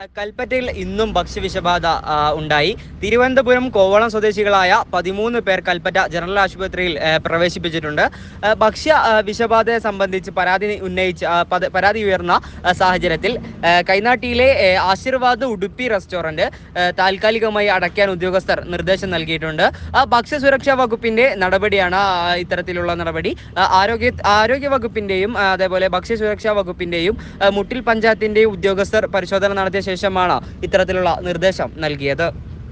കൽപ്പറ്റയിൽ ഇന്നും ഭക്ഷ്യവിഷബാധ ആ, ഉണ്ടായി തിരുവനന്തപുരം കോവളം സ്വദേശികളായ പതിമൂന്ന് പേർ കൽപ്പറ്റ ജനറൽ ആശുപത്രിയിൽ ആ, പ്രവേശിപ്പിച്ചിട്ടുണ്ട് ആ, ഭക്ഷ്യ ആ, വിഷബാധയെ സംബന്ധിച്ച് പരാതി ഉന്നയിച്ച് ആ, പത- പരാതി ഉയർന്ന ആ, സാഹചര്യത്തിൽ ആ, കൈനാട്ടിയിലെ ആ, ആശീർവാദ് ഉടുപ്പി റെസ്റ്റോറന്റ് ആ, താൽക്കാലികമായി അടയ്ക്കാൻ ഉദ്യോഗസ്ഥർ നിർദ്ദേശം നൽകിയിട്ടുണ്ട് ആ, ഭക്ഷ്യസുരക്ഷാ വകുപ്പിന്റെ നടപടിയാണ് ആ, ഇത്തരത്തിലുള്ള നടപടി ആ, ആരോഗ്യ ആരോഗ്യ വകുപ്പിന്റെയും ആ, അതേപോലെ ഭക്ഷ്യസുരക്ഷാ വകുപ്പിന്റെയും ആ, മുട്ടിൽ പഞ്ചായത്തിന്റെയും ഉദ്യോഗസ്ഥർ പരിശോധന നടത്തിയ ശേഷമാണ് ഇത്തരത്തിലുള്ള നിർദ്ദേശം നൽകിയത്